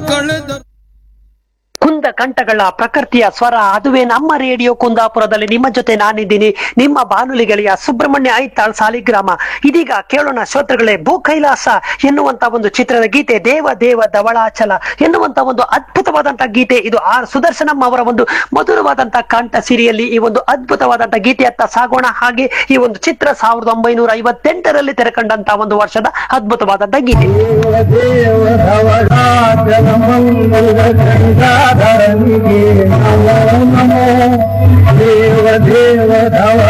ಕಳೆದರು ಕುಂದ ಕಂಠಗಳ ಪ್ರಕೃತಿಯ ಸ್ವರ ಅದುವೇ ನಮ್ಮ ರೇಡಿಯೋ ಕುಂದಾಪುರದಲ್ಲಿ ನಿಮ್ಮ ಜೊತೆ ನಾನಿದ್ದೀನಿ ನಿಮ್ಮ ಬಾನುಲಿ ಗೆಳೆಯ ಸುಬ್ರಹ್ಮಣ್ಯ ಐತಾಳ್ ಸಾಲಿಗ್ರಾಮ ಇದೀಗ ಕೇಳೋಣ ಶ್ರೋತೃಗಳೇ ಭೂ ಕೈಲಾಸ ಎನ್ನುವಂತ ಒಂದು ಚಿತ್ರದ ಗೀತೆ ದೇವ ದೇವ ಧವಳಾಚಲ ಎನ್ನುವಂತ ಒಂದು ಅದ್ಭುತವಾದಂತ ಗೀತೆ ಇದು ಆರ್ ಸುದರ್ಶನಂ ಅವರ ಒಂದು ಮಧುರವಾದಂತ ಕಂಠ ಸಿರಿಯಲ್ಲಿ ಈ ಒಂದು ಅದ್ಭುತವಾದಂತ ಗೀತೆಯತ್ತ ಸಾಗೋಣ ಹಾಗೆ ಈ ಒಂದು ಚಿತ್ರ ಸಾವಿರದ ಒಂಬೈನೂರ ಐವತ್ತೆಂಟರಲ್ಲಿ ತೆರೆಕಂಡಂತ ಒಂದು ವರ್ಷದ ಅದ್ಭುತವಾದಂತ ಗೀತೆ ದೇವ ಧವಳಾಚಲ ಮಂಗಲ ಗಂಗಾಧರನಿಗೆ ನಮೋ ನಮೋ ದೇವ ದೇವ ಧವ